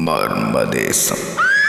மர்மதேசம்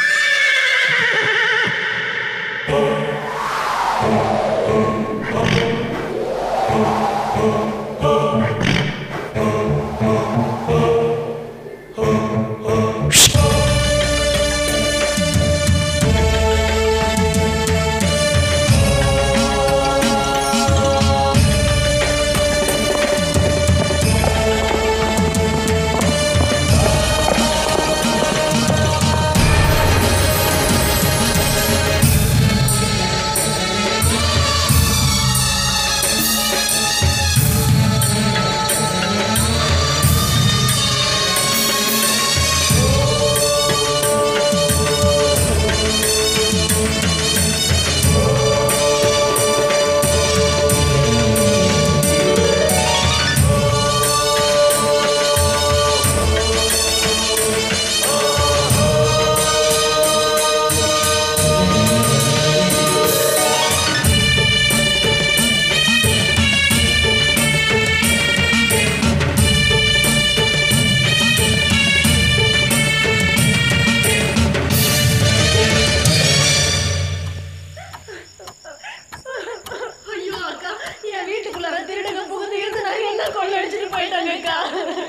ஐயோ அக்கா என் வீட்டுக்குள்ளார திருடங்க புகுந்து இருந்து நான் என்ன கொள்ளடிச்சிட்டு போயிட்டாங்க அக்கா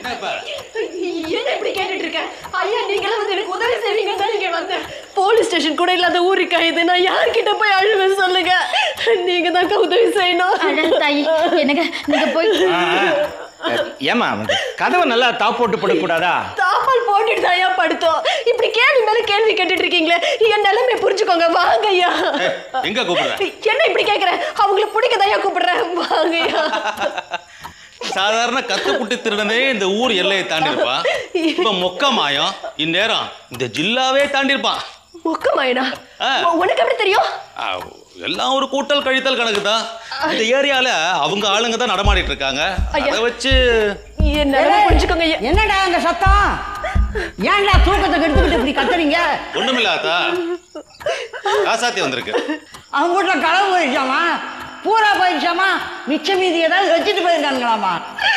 என்ன இப்படி கேட்டுட்டு இருக்க ஐயா நீங்களும் வந்து எனக்கு உதவி செய்வீங்கன்னு தான் இங்க வந்தேன் போலீஸ் ஸ்டேஷன் கூட இல்லாத ஊருக்கா இது நான் யார்கிட்ட போய் அழுவேன் சொல்லுங்க நீங்க தான் உதவி செய்யணும் அட தாயி என்னங்க நீங்க போய் ஏமா கதவை நல்லா தாப் போட்டு படக்கூடாதா தாப்பால் போட்டுட்டு தான் ஐயா படுத்தோம் இப்படி கேள்வி மேல கேள்வி கேட்டுட்டு இருக்கீங்களே என் நிலைமை புரிஞ்சுக்கோங்க வாங்க ஐயா எங்க கூப்பிடுற என்ன இப்படி கேக்குற அவங்களுக்கு பிடிக்கதையா கூப்பிடுறேன் வாங்க ஐயா சாதாரண கத்துக்குட்டி திருடனே இந்த ஊர் எல்லையை தாண்டி இருப்பான் இப்ப மொக்க மாயம் இந்நேரம் இந்த ஜில்லாவே தாண்டி இருப்பான் மொக்கமாயினா ஆ. உனக்கு எப்படி தெரியும் ஆ, எல்லாம் ஒரு கூட்டல் கழித்தல் கணக்கு தான் இந்த ஏரியால அவங்க ஆளுங்க தான் நடமாடிட்டு இருக்காங்க ஐயா. அதை வச்சு என் நிலைமை புரிஞ்சுக்கோங்க ஐயா என்னடா அங்க சத்தம் ஏன்டா தூக்கத்தை கெடுத்துக்கிட்டு இப்படி கத்துறீங்க ஒண்ணுமில்லாதா காசாத்தி வந்திருக்கு அவங்க வீட்டுல களவு போயிடுச்சாமா பூரா போயிடுச்சாமா மிச்ச மீதி ஏதாவது வச்சுட்டு போயிருக்காங்களாமா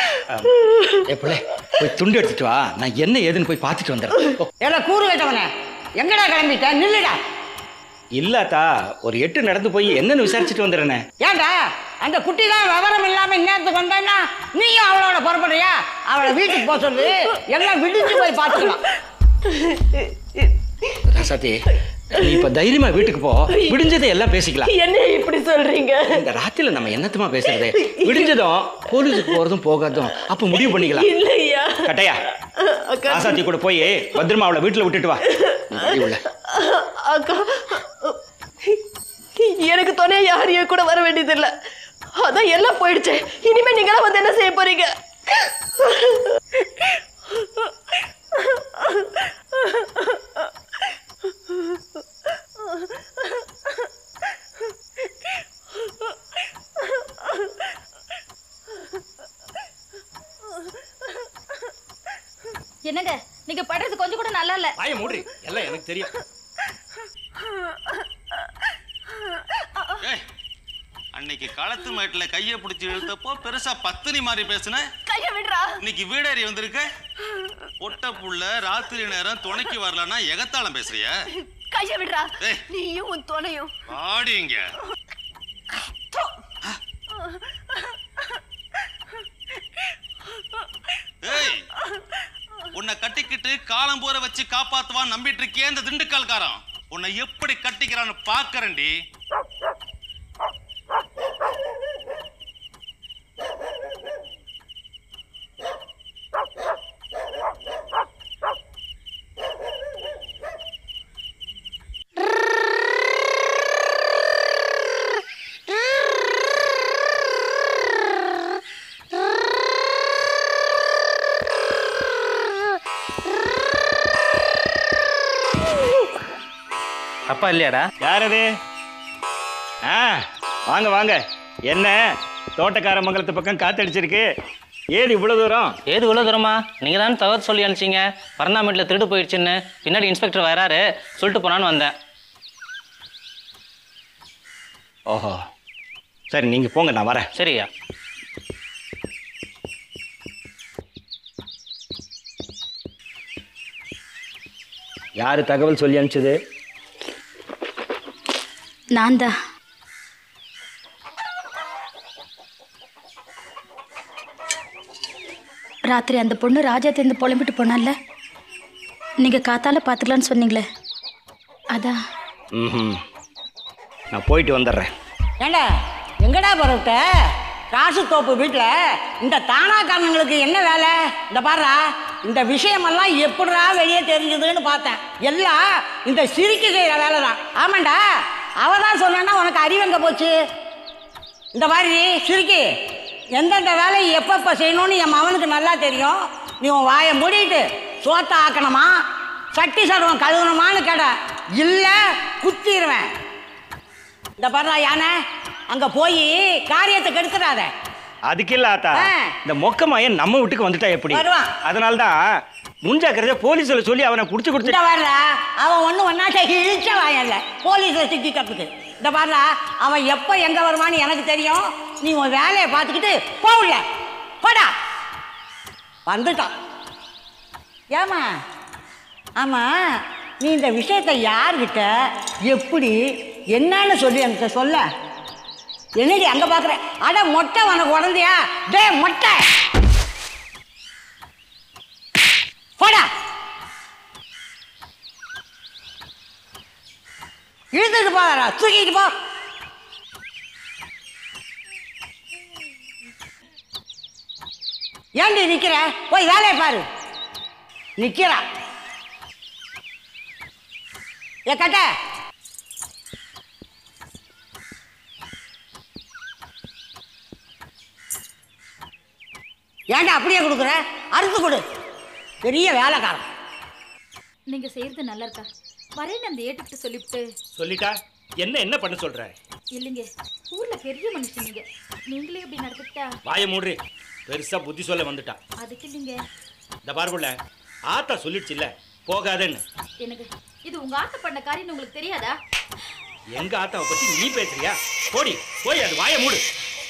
ஏ பிள்ளை போய் துண்டு எடுத்துட்டு வா நான் என்ன ஏதுன்னு போய் பார்த்துட்டு வந்துடுறேன் ஓ, ஏடா கூறு கேட்டவனே எங்கடா கிளம்பிட்ட நில்லுடா இல்லாத்தா ஒரு எட்டு நடந்து போய் என்னன்னு விசாரிச்சுட்டு வந்துடுறேனே ஏன்டா அந்த குட்டி தான் விவரம் இல்லாம இந்நேரத்துக்கு வந்தான்னா நீயும் அவளோட புறப்படுறியா அவளை வீட்டுக்கு போக சொல்லு எல்லாம் விடிஞ்சு போய் பார்த்துக்கலாம் ராசாத்தி நீ இப்ப தைரியமா வீட்டுக்கு போ விடிஞ்சதை எல்லாம் பேசிக்கலாம் என்ன இப்படி சொல்றீங்க இந்த ராத்திரில நம்ம என்னத்தமா பேசுறது விடிஞ்சதும் போலீஸுக்கு போறதும் போகாதும் அப்ப முடிவு பண்ணிக்கலாம் இல்லையா கட்டையா அக்கா ராசாத்தி கூட போய் பத்திரமா அவளை வீட்டுல விட்டுட்டு வா நீ வழி உள்ள அக்கா எனக்கு துணை யாரையும் கூட வர வேண்டியது இல்ல அதான் எல்லாம் போயிடுச்சு இனிமே நீங்களாம் வந்து என்ன செய்ய போறீங்க என்னங்க நீங்க படுறது கொஞ்சம் கூட நல்லா இல்ல வாய மூடி எல்லாம் எனக்கு தெரியும் ஏய், அன்னைக்கு களத்து மேட்டுல கையை பிடிச்சி இழுத்தப்போ பெருசா பத்தினி மாதிரி பேசுன கைய விடுறா இன்னைக்கு வீடேறி வந்திருக்க ஒட்ட புள்ள ராத்திரி நேரம் துணைக்கு வரலன்னா எகத்தாளம் பேசுறிய கைய விடுறா ஏய். நீயும் உன் துணையும் ஆடிங்க ஏய் உன்னை கட்டிக்கிட்டு காலம் போற வச்சு காப்பாத்துவான் நம்பிட்டு இருக்கியே இந்த திண்டுக்கல்காரன் உன்னை எப்படி கட்டிக்கிறான்னு பாக்கறேன்டி அப்பா இல்லையாடா யார் அது ஆ வாங்க வாங்க என்ன தோட்டக்கார மங்கலத்து பக்கம் காத்தடிச்சிருக்கு ஏது இவ்வளோ தூரம் ஏது இவ்வளோ தூரமா நீங்கள் தான் தவறு சொல்லி அனுப்பிச்சிங்க பரந்தாமேட்டில் திருடு போயிடுச்சுன்னு பின்னாடி இன்ஸ்பெக்டர் வராரு சொல்லிட்டு போனான்னு வந்தேன் ஓஹோ சரி நீங்கள் போங்க நான் வரேன் சரியா யார் தகவல் சொல்லி அனுப்பிச்சது நான் தான் ராத்திரி அந்த பொண்ணு ராஜா தேர்ந்து புலம்பிட்டு போனால நீங்கள் காத்தால பார்த்துக்கலான்னு சொன்னீங்களே அதான் ம் நான் போயிட்டு வந்துடுறேன் ஏண்டா எங்கடா பரவிட்ட காசு தோப்பு வீட்டில் இந்த தானாக்காரங்களுக்கு என்ன வேலை இந்த பாருடா இந்த விஷயமெல்லாம் எப்படிடா வெளியே தெரிஞ்சதுன்னு பார்த்தேன் எல்லாம் இந்த சிரிக்கு செய்கிற வேலை தான் ஆமாண்டா அவ தான் சொன்னா உனக்கு அறிவங்க போச்சு இந்த மாதிரி சிரிக்கி எந்தெந்த வேலையை எப்பப்போ செய்யணும்னு என் மகனுக்கு நல்லா தெரியும் நீ உன் வாயை மூடிட்டு சோத்தை ஆக்கணுமா சட்டி சர்வம் கழுவணுமான்னு கேட இல்லை குத்திடுவேன் இந்த பாருடா யானை அங்கே போய் காரியத்தை கெடுத்துடாத அதுக்கு இல்ல ஆத்தா ஆ. இந்த மொக்க மாயன் நம்ம வீட்டுக்கு வந்துட்டா எப்படி வருவான். அதனால தான் முன்ஜாக்கிரதை போலீஸ்ல சொல்லி அவனை குடிச்சு குடிச்சு இந்த பாருடா அவன் ஒன்றும் ஒன்னாட்ட இழிச்ச வாயல்ல போலீஸை சிக்கிக்கிறதுக்கு இந்த பாருடா அவன் எப்போ எங்கே வருவான்னு எனக்கு தெரியும் நீ உன் வேலையை பார்த்துக்கிட்டு போகல போடா வந்துட்டான் ஏமா ஆமாம் நீ இந்த விஷயத்தை யார்கிட்ட எப்படி என்னன்னு சொல்லி எனக்கு சொல்ல என்னடி அங்கே பார்க்குற அட மொட்டை உனக்கு உடந்தையா டே மொட்டை போடா இழுத்துட்டு போடா தூக்கிட்டு போ ஏண்டி நிக்கிற போய் வேலையை பாரு நிக்கிறா ஏ கட்ட ஏன்டா அப்படியே கொடுக்குற அறுத்து கொடு பெரிய வேலைக்காரன் நீங்கள் செய்கிறது நல்லா இருக்கா வரேன்னு அந்த ஏட்டுக்கிட்ட சொல்லிவிட்டு சொல்லிட்டா என்ன என்ன பண்ண சொல்ற இல்லைங்க ஊரில் பெரிய மனுஷன் நீங்கள் நீங்களே இப்படி நடந்துக்கிட்டா வாயை மூடுறி பெருசா புத்தி சொல்ல வந்துட்டான் அதுக்கு இல்லைங்க இந்த பார்புள்ள ஆத்தா சொல்லிடுச்சு இல்ல போகாதன்னு எனக்கு இது உங்கள் ஆத்த பண்ண காரியம் உங்களுக்கு தெரியாதா எங்க ஆத்தாவை பத்தி நீ பேசுறியா போடி போய் அது வாயை மூடு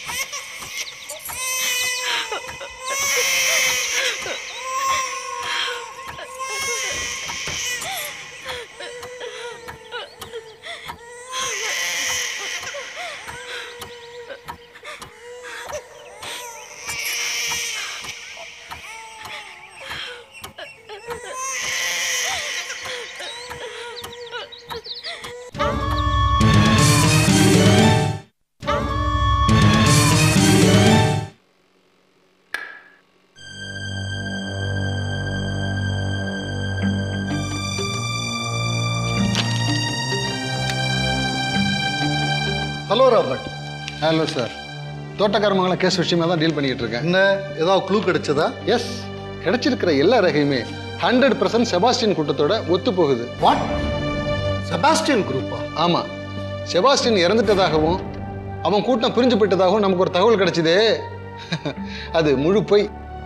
hello Robert hello sir Thottakaramangalam case விஷயமா தான் டீல் பண்ணிக்கிட்டு இருக்கேன் என்ன ஏதாவது க்ளூ கிடைச்சதா எஸ் கிடைச்சிருக்கிற எல்லா ரகையுமே ஹண்ட்ரட் பர்சன்ட் செபாஸ்டின் கூட்டத்தோட ஒத்து போகுது வாட் செபாஸ்டியன் குரூப்பா ஆமாம் செபாஸ்டின் இறந்துட்டதாகவும் அவன் கூட்டம் பிரிஞ்சு போயிட்டதாகவும் நமக்கு ஒரு தகவல் கிடைச்சதே அது முழு பொய்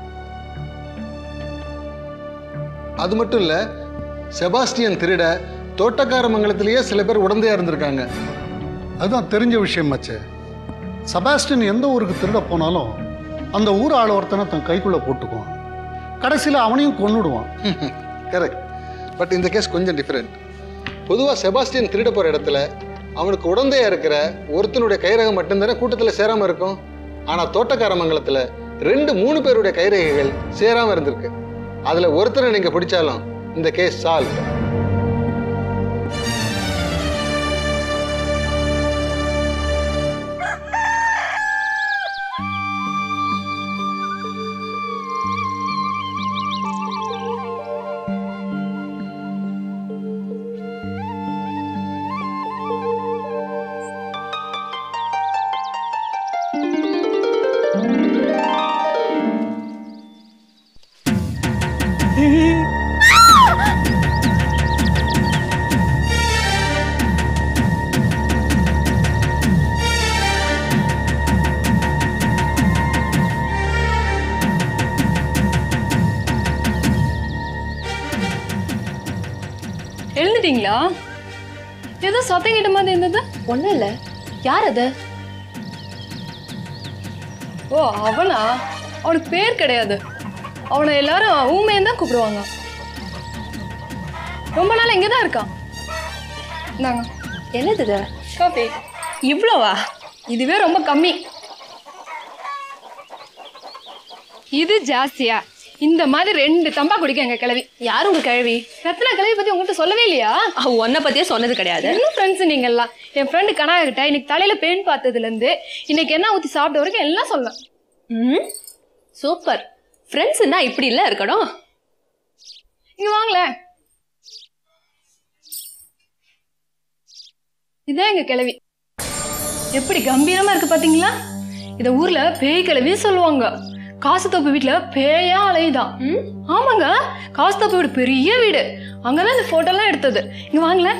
அது மட்டும் இல்லை செபாஸ்டியன் திருட தோட்டக்காரமங்கலத்திலேயே சில பேர் உடந்தையா இருந்திருக்காங்க அதுதான் தெரிஞ்ச விஷயமாச்சே செபாஸ்டின் எந்த ஊருக்கு திருட போனாலும் அந்த ஊர் ஆள் ஒருத்தனை தன் கைக்குள்ள போட்டுக்குவான் கடைசியில் அவனையும் கொன்னுடுவான் கரெக்ட் பட் இந்த கேஸ் கொஞ்சம் டிஃப்ரெண்ட் பொதுவாக செபாஸ்டியன் திருட போகிற இடத்துல அவனுக்கு உடந்தையா இருக்கிற ஒருத்தனுடைய கைரகம் மட்டும்தானே கூட்டத்தில் சேராமல் இருக்கும் ஆனால் தோட்டக்காரமங்கலத்தில் ரெண்டு மூணு பேருடைய கைரேகைகள் சேராமல் இருந்திருக்கு அதில் ஒருத்தரை நீங்கள் பிடிச்சாலும் இந்த கேஸ் சால்வ் எழுந்துட்டீங்களா ஏதோ சத்தம் கிட்ட மாதிரி இருந்தது ஒன்றும் இல்லை யார் அது ஓ அவனா அவனுக்கு பேர் கிடையாது அவனை எல்லாரும் ஊமையன் தான் கூப்பிடுவாங்க ரொம்ப நாள் இங்கே தான் இருக்கான் இந்தாங்க என்னது இது காஃபி இவ்வளோவா இதுவே ரொம்ப கம்மி இது ஜாஸ்தியா இந்த மாதிரி ரெண்டு தம்பா குடிக்க எங்க கிழவி யார் உங்க கிழவி ரத்னா கிழவி பத்தி உங்ககிட்ட சொல்லவே இல்லையா உன்னை பத்தியே சொன்னது கிடையாது என்ன ஃப்ரெண்ட்ஸ் நீங்கெல்லாம் என் ஃப்ரெண்டு கனகா கிட்ட இன்னைக்கு தலையில பெயின் பார்த்ததுல இருந்து இன்னைக்கு என்ன ஊத்தி சாப்பிட்ட வரைக்கும் எல்லாம் சொல்லலாம் ம் சூப்பர் ஃப்ரெண்ட்ஸ்னா இப்படி இல்ல இருக்கணும் இங்க வாங்களேன் இதான் எங்க கிழவி எப்படி கம்பீரமா இருக்கு பாத்தீங்களா இத ஊர்ல பேய் கிழவின்னு சொல்லுவாங்க காசு தோப்பு வீட்டுல பேயா அலையுதான் ம்? ஆமாங்க காசு தோப்பு வீடு பெரிய வீடு அங்கதான் இந்த போட்டோ எல்லாம் எடுத்தது இங்க வாங்களேன்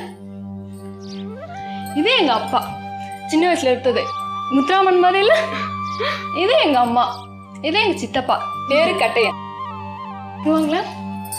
இதே எங்க அப்பா சின்ன வயசுல எடுத்தது முத்துராமன் மாதிரி இல்ல இதே எங்க அம்மா இதே எங்க சித்தப்பா பேரு கட்டையன் இங்க வாங்களேன்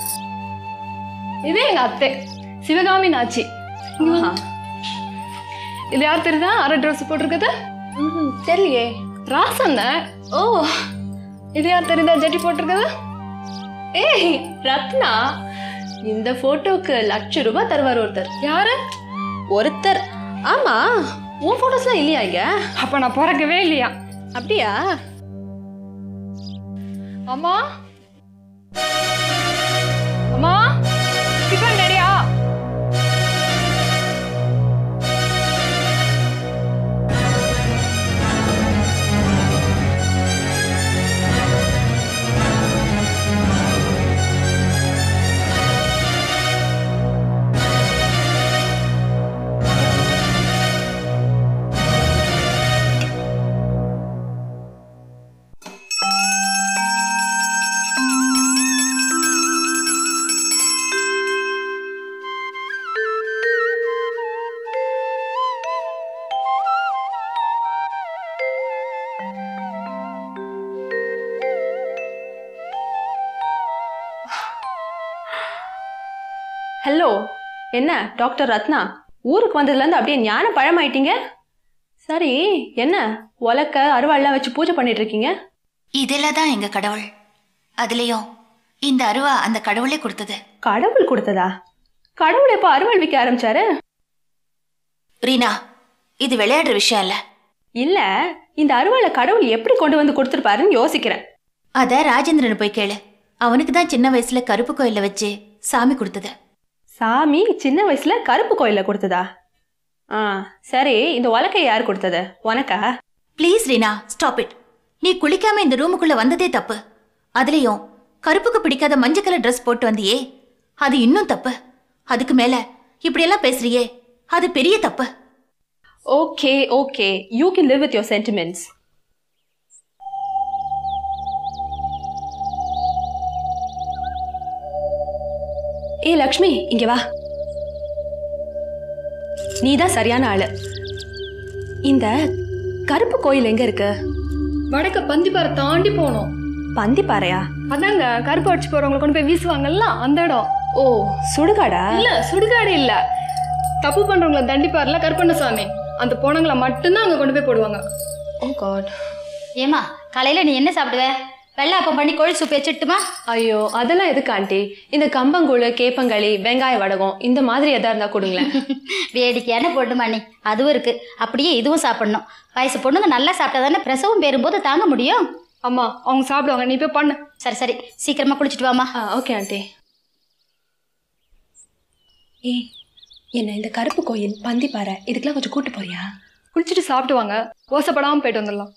இதே எங்க அத்தை சிவகாமி நாச்சி இங்க வாங்க. இது யார் தெரியுதா அரை ட்ரெஸ் போட்டிருக்குது தெரியலையே ராசன் ஓ இது யார் தெரியுதா ஜட்டி போட்டிருக்குது ஏய் ரத்னா இந்த போட்டோக்கு லட்சம் ரூபாய் தருவார் ஒருத்தர் யாரு ஒருத்தர் ஆமா உன் போட்டோஸ்லாம் இல்லையா இங்க அப்ப நான் பிறக்கவே இல்லையா அப்படியா அம்மா அம்மா டிஃபன் ரெடியா ஹலோ என்ன டாக்டர் ரத்னா ஊருக்கு வந்ததுலேருந்து அப்படியே ஞான பழமாயிட்டீங்க சரி என்ன உலக்க அருவாள்லாம் வச்சு பூஜை பண்ணிட்டு இருக்கீங்க இதெல்லாம் தான் எங்க கடவுள் அதுலயும் இந்த அருவா அந்த கடவுளே கொடுத்தது கடவுள் கொடுத்ததா கடவுள் எப்போ அருவாள் விற்க ஆரம்பிச்சாரு ரீனா இது விளையாடுற விஷயம் இல்ல இல்ல இந்த அருவாளை கடவுள் எப்படி கொண்டு வந்து கொடுத்துருப்பாருன்னு யோசிக்கிறேன் அத ராஜேந்திரன் போய் கேளு அவனுக்கு தான் சின்ன வயசுல கருப்பு கோயில்ல வச்சு சாமி கொடுத்தது சாமி சின்ன வயசுல கருப்பு கோயில்ல கொடுத்ததா ஆ சரி இந்த உலக்கை யார் கொடுத்தது உனக்கா ப்ளீஸ் ரீனா ஸ்டாப் இட் நீ குளிக்காம இந்த ரூமுக்குள்ள வந்ததே தப்பு அதுலயும் கருப்புக்கு பிடிக்காத மஞ்சள் கலர் ட்ரெஸ் போட்டு வந்தியே அது இன்னும் தப்பு அதுக்கு மேல இப்படியெல்லாம் பேசுறியே அது பெரிய தப்பு okay okay you can live with your sentiments ஏ லக்ஷ்மி இங்க வா நீ தான் சரியான ஆளு இந்த கருப்பு கோயில் எங்க இருக்கு வடக்க பந்திப்பாறை தாண்டி போனோம் பந்திப்பாறையா அதாங்க கருப்பு அடிச்சு போறவங்களை கொண்டு போய் வீசுவாங்கல்ல அந்த இடம் ஓ சுடுகாடா இல்ல சுடுகாடு இல்ல தப்பு பண்றவங்கள தண்டிப்பார்ல கருப்பண்ணசாமி அந்த போனங்களை மட்டும்தான் அங்க கொண்டு போய் போடுவாங்க ஓ காட் ஏமா காலையில நீ என்ன சாப்பிடுவ வெள்ளை அப்பம் பண்ணி கோழி சூப் வச்சுட்டுமா ஐயோ அதெல்லாம் எதுக்கு ஆண்டி இந்த கம்பங்கூழ் கேப்பங்களி வெங்காய வடகம் இந்த மாதிரி எதா இருந்தா கொடுங்களேன் வேடிக்கையான பொண்ணுமா நீ அதுவும் இருக்கு அப்படியே இதுவும் சாப்பிடணும் வயசு பொண்ணுங்க நல்லா சாப்பிட்டா தானே பிரசவம் பெறும்போது தாங்க முடியும் அம்மா அவங்க சாப்பிடுவாங்க நீ போய் பண்ணு சரி சரி சீக்கிரமா குளிச்சுட்டு வாமா ஓகே ஆண்டி ஏய் என்ன இந்த கருப்பு கோயில் பந்திப்பாறை இதுக்கெல்லாம் கொஞ்சம் கூட்டு போறியா குளிச்சுட்டு சாப்பிட்டு வாங்க ஓசப்படாம போயிட்டு வந்துடலாம்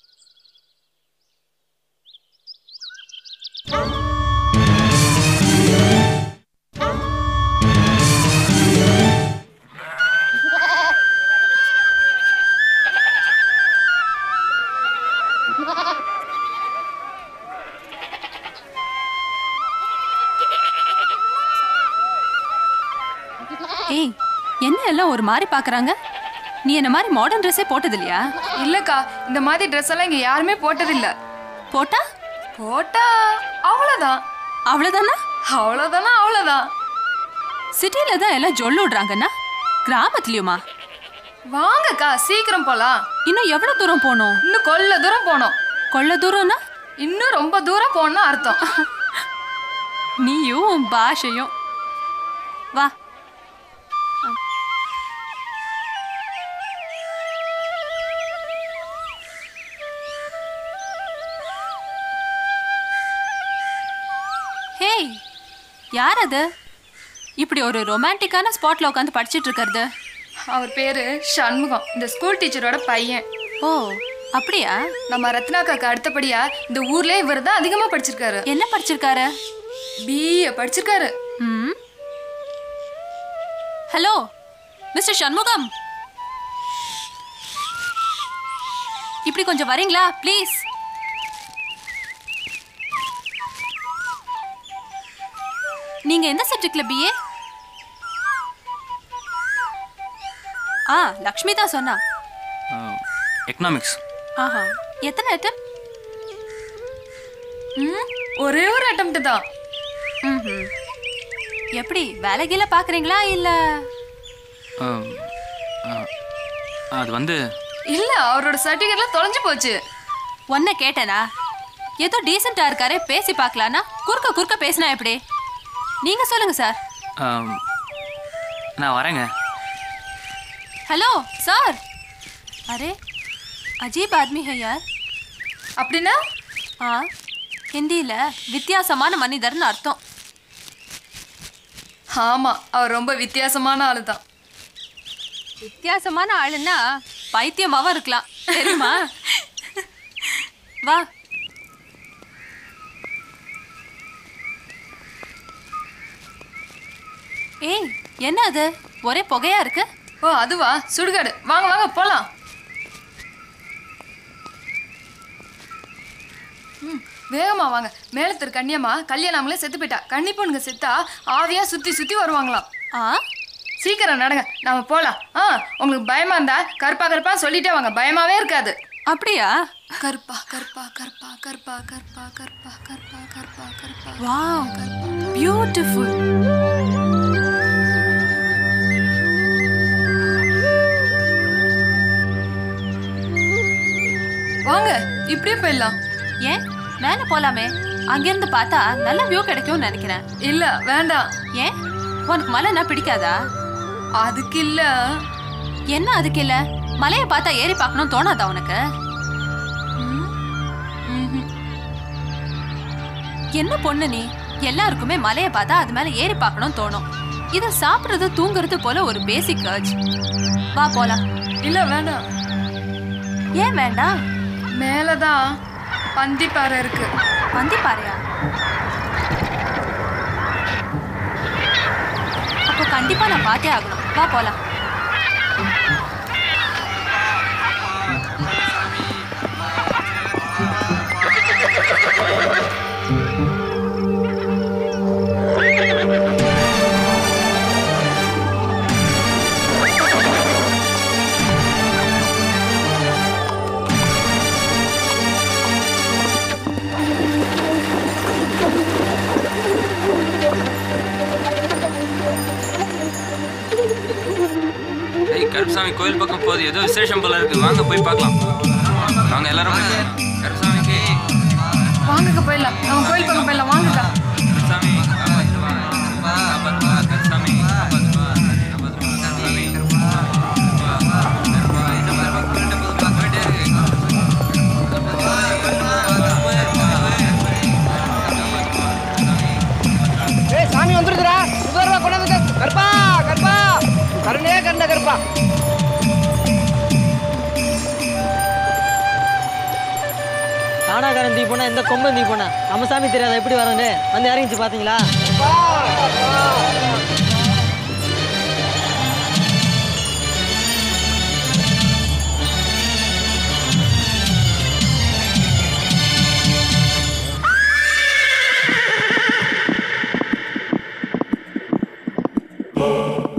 ஏய் என்ன எல்லாம் ஒரு மாதிரி பாக்குறாங்க நீ என்ன மாதிரி மாடர்ன் ட்ரெஸ்ஸே போட்டது இல்லையா இல்லக்கா இந்த மாதிரி ட்ரெஸ் எல்லாம் இங்க யாருமே போட்டதில்ல போட்டா போட்டா அவ்வளவுதான் அவ்வளவுதானா அவ்வளவுதானா அவ்வளவுதான் சிட்டில தான் எல்லாம் ஜொல்லு விடுறாங்கன்னா கிராமத்துலயுமா வாங்கக்கா சீக்கிரம் போலாம் இன்னும் எவ்வளவு தூரம் போகணும் இன்னும் கொல்ல தூரம் போனோம் கொள்ள தூரம்னா இன்னும் ரொம்ப தூரம் போகணும்னு அர்த்தம் நீயும் உன் பாஷையும் வா ஹேய் யார் அது இப்படி ஒரு ரொமான்டிக்கான ஸ்பாட்ல உட்காந்து படிச்சிட்டு இருக்கிறது அவர் பேரு சண்முகம் இந்த ஸ்கூல் டீச்சரோட பையன் ஓ அப்படியா நம்ம ரத்னாக்காக்கு அடுத்தபடியா இந்த ஊர்லயே இவர் தான் அதிகமா படிச்சிருக்காரு என்ன படிச்சிருக்காரு பிஏ படிச்சிருக்காரு ம் ஹலோ மிஸ்டர் சண்முகம் இப்படி கொஞ்சம் வரீங்களா ப்ளீஸ் நீங்க எந்த சப்ஜெக்ட்ல பிஏ ஆ லக்ஷ்மி தான் சொன்னா எக்கனாமிக்ஸ் ஆஹா எத்தனை ஐட்டம் ம் ஒரே ஒரு அட்டம்ப்ட் தான் ம்ஹும். எப்படி வேலைகீழ பாக்குறீங்களா இல்ல அது வந்து இல்ல அவரோட சர்டிபிகேட்லாம் தொலைஞ்சு போச்சு ஒன்ன கேட்டனா ஏதோ டீசெண்டா இருக்காரே பேசி பார்க்கலானா குறுக்க குறுக்க பேசினா எப்படி நீங்க சொல்லுங்க சார் ஆம், நான் வரேங்க हेलो सर अरे अजीब आदमी है यार அப்படின்னா ஆ ஹிந்தியில் வித்தியாசமான மனிதர்னு அர்த்தம் ஆமா அவர் ரொம்ப வித்தியாசமான ஆளு தான் வித்தியாசமான ஆளுன்னா பைத்தியமாவும் இருக்கலாம் தெரியுமா வா ஏய் என்ன அது ஒரே புகையா இருக்கு ஓ அதுவா சுடுகாடு வாங்க வாங்க போலாம் ம் வேகமா வாங்க மேலத்தர் கன்னியம்மா கல்யாணாமலே செத்து போயிட்டா கன்னி பொண்ணுங்க செத்தா ஆவியா சுத்தி சுத்தி வருவாங்களாம் ஆ சீக்கிரம் நடங்க நாம போலாம் ஆ உங்களுக்கு பயமா இருந்தா கருப்பா கருப்பா சொல்லிட்டே வாங்க பயமாவே இருக்காது அப்படியா கருப்பா கருப்பா கருப்பா கருப்பா கருப்பா கருப்பா கருப்பா கருப்பா கருப்பா வாவ் பியூட்டிஃபுல் வாங்க இப்படியே போயிடலாம் ஏன் மேலே போலாமே அங்கிருந்து பார்த்தா நல்ல வியூ கிடைக்கும்னு நினைக்கிறேன் இல்ல வேண்டாம் ஏன் உனக்கு மலைன்னா பிடிக்காதா அதுக்கு இல்ல என்ன அதுக்கு இல்ல மலையை பார்த்தா ஏறி பார்க்கணும் தோணாதா உனக்கு என்ன பொண்ணு நீ எல்லாருக்குமே மலையை பார்த்தா அது மேல ஏறி பார்க்கணும் தோணும் இத சாப்பிடுறது தூங்குறது போல ஒரு பேசிக் கர்ஜ் வா போலாம் இல்ல வேண்டாம் ஏன் வேண்டாம் மேலதான் பந்திப்பாறை இருக்கு பந்திப்பாறையா அப்போ கண்டிப்பா நான் பார்த்தே ஆகணும் வா போலாம் ஏய் கருப்பசாமி கோயில் பக்கம் போகுது ஏதோ விசேஷம் போல இருக்கு வாங்க போய் பார்க்கலாம் வாங்க எல்லாரும் போய் பார்க்கலாம். கருப்பசாமிக்கு வாங்கக்கா போயிடலாம் நம்ம கோயில் பக்கம் போயிடலாம் வாங்கக்கா கருப்பசாமி காப்பாத்துவா, காப்பாத்துவா, கருப்பசாமி காப்பாத்துவா, காப்பாத்துவா, கருப்பசாமி. கருப்பா, கருப்பா, இந்த மாதிரி பக்கம் போயிட்டு போகுதுப்பா, போயிட்டே இருக்கு. ஏய் சாமி வந்துருக்குறா சுகர்வா கொண்டாந்து கருப்பா கருப்பா கருணே கருண கருப்பா தானாகாரன் தீ போனா இந்த கொம்பன் தீ போனா நம்ம சாமி தெரியாத எப்படி வரேன்னு வந்து இறங்கிச்சு பாத்தீங்களா Oh